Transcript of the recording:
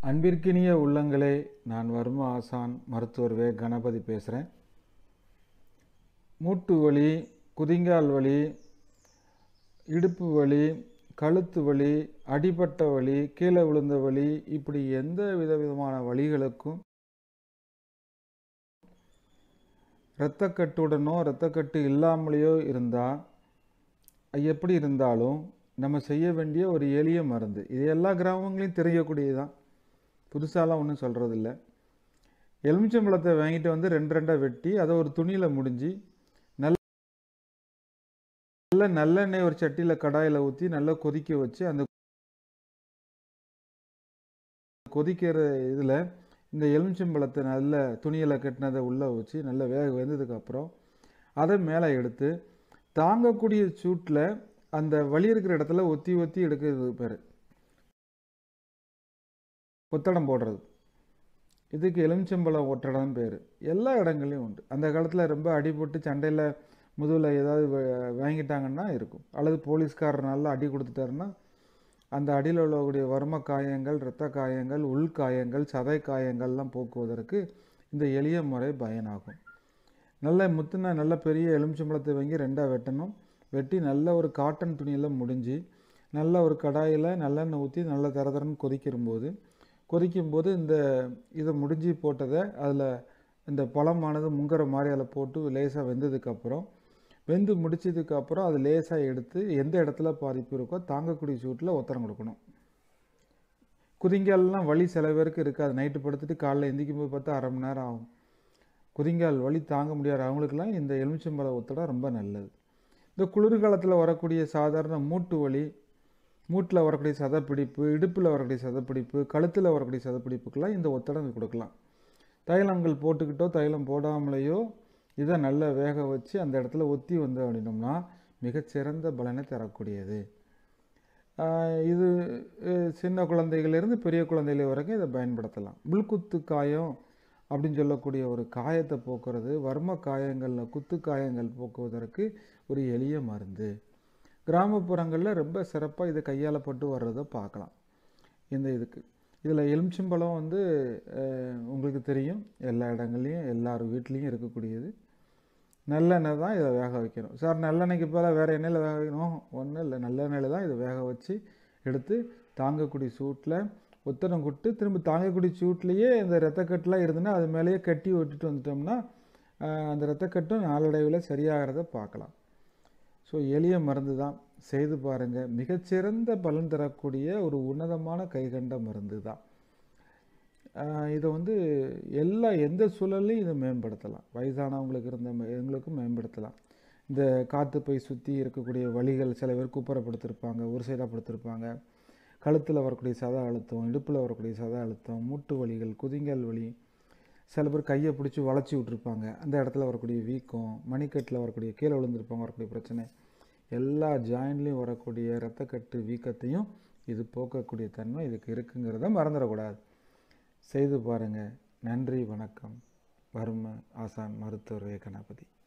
அன்பிற்கினிய உள்ளங்களே நான் வர்ம ஆசான் மருத்துவர் வே கணபதி பேசுகிறேன் மூட்டு வலி குதிங்கால் வலி இடுப்பு வலி கழுத்து வலி அடிபட்ட வலி கீழே விழுந்த வலி இப்படி எந்த விதவிதமான வலிகளுக்கும் இரத்தக்கட்டுடனோ இரத்தக்கட்டு இல்லாமலேயோ இருந்தால் எப்படி இருந்தாலும் நம்ம செய்ய வேண்டிய ஒரு எளிய மருந்து இது எல்லா கிராமங்களையும் தெரியக்கூடியதுதான் புதுசாலாம் ஒன்றும் சொல்கிறதில்ல எலுமிச்சம்பழத்தை வாங்கிட்டு வந்து ரெண்டு ரெண்டாக வெட்டி அதை ஒரு துணியில் முடிஞ்சு நல்ல நல்ல நல்லெண்ணெய் ஒரு சட்டியில் கடாயில் ஊற்றி நல்லா கொதிக்க வச்சு அந்த கொதிக்கிற இதில் இந்த எலுமிச்சம்பழத்தை நல்ல துணியில் கட்டினதை உள்ளே வச்சு நல்லா வேக வெந்ததுக்கப்புறம் அதை மேலே எடுத்து தாங்கக்கூடிய சூட்டில் அந்த வலி இருக்கிற இடத்துல ஒத்தி ஒத்தி எடுக்கிறது பேர் கொத்தடம் போடுறது இதுக்கு எலுமிச்சம்பழம் ஒட்டடம் பேர் எல்லா இடங்கள்லையும் உண்டு அந்த காலத்தில் ரொம்ப அடிபட்டு சண்டையில் முதுகில் ஏதாவது வ- வாங்கிட்டாங்கன்னா இருக்கும் அல்லது போலீஸ்காரர் நல்லா அடி கொடுத்துட்டாருன்னா அந்த அடியில் உள்ளக்கூடிய வர்ம காயங்கள் இரத்த காயங்கள் உள் காயங்கள் சதை காயங்கள்லாம் போக்குவதற்கு இந்த எளிய முறை பயனாகும் நல்ல முத்துன நல்ல பெரிய எலுமிச்சம்பழத்தை வாங்கி ரெண்டாக வெட்டணும் வெட்டி நல்ல ஒரு காட்டன் துணியில் முடிஞ்சு நல்ல ஒரு கடாயில் நல்லெண்ணெய் ஊற்றி நல்ல தர தரன்னு கொதிக்கிறும்போது கொதிக்கும்போது இந்த இதை முடிஞ்சு போட்டதை அதில் இந்த பழமானது முங்குற மாதிரி அதில் போட்டு லேசாக வெந்ததுக்கப்புறம் வெந்து முடிச்சதுக்கப்புறம் அது லேசாக எடுத்து எந்த இடத்துல பாதிப்பு இருக்கோ தாங்கக்கூடிய சூட்டில் ஒத்தரம் கொடுக்கணும் குதிங்கால்லாம் வலி சில பேருக்கு இருக்காது நைட்டு படுத்துட்டு காலைல எந்திக்கும் போது பார்த்தா அரை மணி நேரம் ஆகும் குதிங்கால் வலி தாங்க முடியாத அவங்களுக்கெல்லாம் இந்த எலுமிச்சம்பழ ஒத்தடம் ரொம்ப நல்லது இந்த குளிர்காலத்தில் வரக்கூடிய சாதாரண மூட்டு வலி மூட்டில் வரக்கூடிய சதப்பிடிப்பு இடுப்பில் வரக்கூடிய சதப்பிடிப்பு கழுத்தில் வரக்கூடிய சதப்பிடிப்புக்கெல்லாம் இந்த ஒத்தடம் கொடுக்கலாம் தைலங்கள் போட்டுக்கிட்டோ தைலம் போடாமலேயோ இதை நல்லா வேக வச்சு அந்த இடத்துல ஒத்தி வந்து அப்படின்னோம்னா மிகச்சிறந்த பலனை தரக்கூடியது ஆஹ் இது அஹ், சின்ன குழந்தைகளிலிருந்து பெரிய குழந்தைகள் வரைக்கும் இதை பயன்படுத்தலாம் முள்குத்து காயம் அப்படின்னு சொல்லக்கூடிய ஒரு காயத்தை போக்குறது வர்ம காயங்களில் குத்து காயங்கள் போக்குவதற்கு ஒரு எளிய மருந்து கிராமப்புறங்களில் ரொம்ப சிறப்பாக இது கையாளப்பட்டு வர்றதை பார்க்கலாம் இந்த இதுக்கு இதில் எலுமிச்சம்பழம் வந்து அஹ், உங்களுக்கு தெரியும் எல்லா இடங்கள்லையும் எல்லார் வீட்லேயும் இருக்கக்கூடியது நல்லெண்ணெய் தான் இதை வேக வைக்கணும் சார் நல்லெண்ணெய்க்கு பதிலாக வேறு எண்ணெயில் வேக வைக்கணும் ஒன்றும் இல்லை நல்லெண்ணெயில் தான் இதை வேக வச்சு எடுத்து தாங்கக்கூடிய சூட்டில் ஒத்தடம் கொட்டு திரும்ப தாங்கக்கூடிய சூட்லேயே இந்த ரத்தக்கட்டுலாம் இருந்துன்னா அது மேலேயே கட்டி விட்டுட்டு வந்துட்டோம்னா ஆஹ், அந்த ரத்தக்கட்டும் நாளடைவில் சரியாகிறத பார்க்கலாம் ஸோ எளிய மருந்து தான் செய்து பாருங்கள் மிகச்சிறந்த பலன் தரக்கூடிய ஒரு உன்னதமான கைகண்ட மருந்து தான் ஆஹ் இதை வந்து எல்லா எந்த சூழல்லையும் இதை மேம்படுத்தலாம் வயசானவங்களுக்கு இருந்த மே- எங்களுக்கும் மேம்படுத்தலாம் இந்த காற்று பை சுற்றி இருக்கக்கூடிய வலிகள் சில பேர் குப்புறப்படுத்திருப்பாங்க ஒரு சைடாக படுத்திருப்பாங்க கழுத்தில் வரக்கூடிய சத அழுத்தம் இடுப்பில் வரக்கூடிய சத அழுத்தம் மூட்டு வலிகள் குதிங்கால் வலி சில பேர் கையை பிடிச்சி வளைச்சி விட்ருப்பாங்க அந்த இடத்துல வரக்கூடிய வீக்கம் மணிக்கட்டில் வரக்கூடிய கீழே விழுந்திருப்பாங்க வரக்கூடிய பிரச்சனை எல்லா ஜாயின்லேயும் வரக்கூடிய இரத்தக்கட்டு வீக்கத்தையும் இது போக்கக்கூடிய தன்மை இதுக்கு இருக்குங்கிறத மறந்துடக்கூடாது செய்து பாருங்கள் நன்றி வணக்கம் வர்ம ஆசான் மருத்துவர் வே கணபதி